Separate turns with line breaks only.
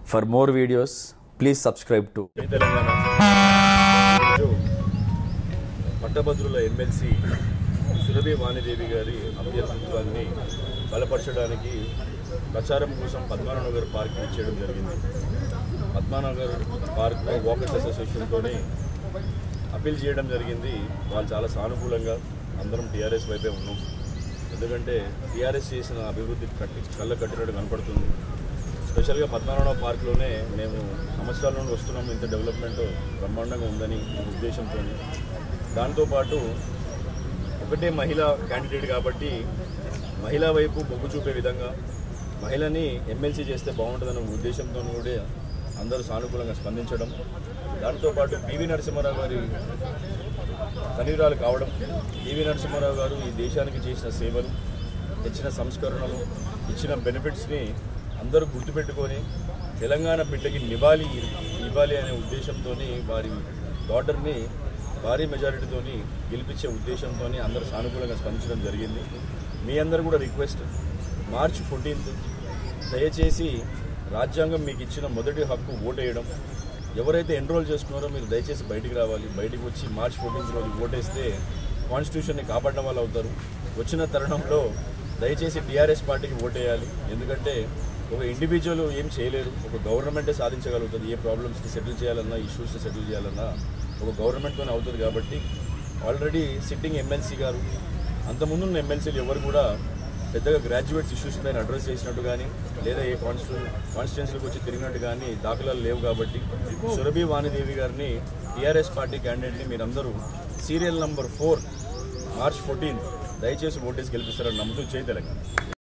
For more videos, please subscribe to
జై తెలంగాణ ఈరోజు పట్టభద్రుల ఎమ్మెల్సీ సురభి వాణిదేవి గారి అభ్యర్థిత్వాన్ని బలపరచడానికి ప్రచారం కోసం పద్మానగర్ పార్క్ ఇచ్చేయడం జరిగింది పద్మానగర్ పార్క్ వాకర్స్ అసోసియేషన్తోనే అప్పీల్ చేయడం జరిగింది వాళ్ళు చాలా సానుకూలంగా అందరం టీఆర్ఎస్ వైపే ఉన్నాం ఎందుకంటే టీఆర్ఎస్ చేసిన అభివృద్ధి కట్టి కళ్ళ కట్టినట్టు కనపడుతుంది స్పెషల్గా పద్మనాభ పార్క్లోనే మేము సంవత్సరాల నుండి వస్తున్నాం ఇంత డెవలప్మెంట్ బ్రహ్మాండంగా ఉందని ఒక ఉద్దేశంతో దాంతోపాటు ఒకటే మహిళ క్యాండిడేట్ కాబట్టి మహిళా వైపు మొగ్గు చూపే విధంగా మహిళని ఎమ్మెల్సీ చేస్తే బాగుంటుందన్న ఉద్దేశంతో కూడా అందరూ సానుకూలంగా స్పందించడం దాంతోపాటు పివి నరసింహారావు గారి తనయురాలు కావడం పివి నరసింహారావు గారు ఈ దేశానికి చేసిన సేవలు తెచ్చిన సంస్కరణలు ఇచ్చిన బెనిఫిట్స్ని అందరూ గుర్తుపెట్టుకొని తెలంగాణ బిడ్డకి నివాళి ఇవ్వాలి అనే ఉద్దేశంతో వారి డాటర్ని భారీ మెజారిటీతోని గెలిపించే ఉద్దేశంతో అందరూ సానుకూలంగా స్పందించడం జరిగింది మీ అందరూ కూడా రిక్వెస్ట్ మార్చ్ ఫోర్టీన్త్ దయచేసి రాజ్యాంగం మీకు ఇచ్చిన మొదటి హక్కు ఓటేయడం ఎవరైతే ఎన్రోల్ చేసుకున్నారో మీరు దయచేసి బయటికి రావాలి బయటికి వచ్చి మార్చ్ ఫోర్టీన్త్ రోజు ఓటేస్తే కాన్స్టిట్యూషన్ని కాపాడడం వాళ్ళు అవుతారు వచ్చిన తరుణంలో దయచేసి టీఆర్ఎస్ పార్టీకి ఓటేయాలి ఎందుకంటే ఒక ఇండివిజువల్ ఏం చేయలేరు ఒక గవర్నమెంటే సాధించగలుగుతుంది ఏ ప్రాబ్లమ్స్ని సెటిల్ చేయాలన్నా ఇష్యూస్ని సెటిల్ చేయాలన్నా ఒక గవర్నమెంట్తోనే అవుతుంది కాబట్టి ఆల్రెడీ సిట్టింగ్ ఎమ్మెల్సీ గారు అంతకుముందున్న ఎమ్మెల్సీలు ఎవరు కూడా పెద్దగా గ్రాడ్యుయేట్స్ ఇష్యూస్ పైన అడ్రస్ చేసినట్టు కానీ లేదా ఏ కాన్స్టిట్యూ కాన్స్టిట్యున్సీలకు వచ్చి తిరిగినట్టు కానీ దాఖలాలు లేవు కాబట్టి సురభి వాణిదేవి గారిని టీఆర్ఎస్ పార్టీ క్యాండిడేట్ని మీరందరూ serial number four March fourteenth దయచేసి ఓటేసి గెలిపిస్తారని నమ్ముతూ చేయి తెలంగాణ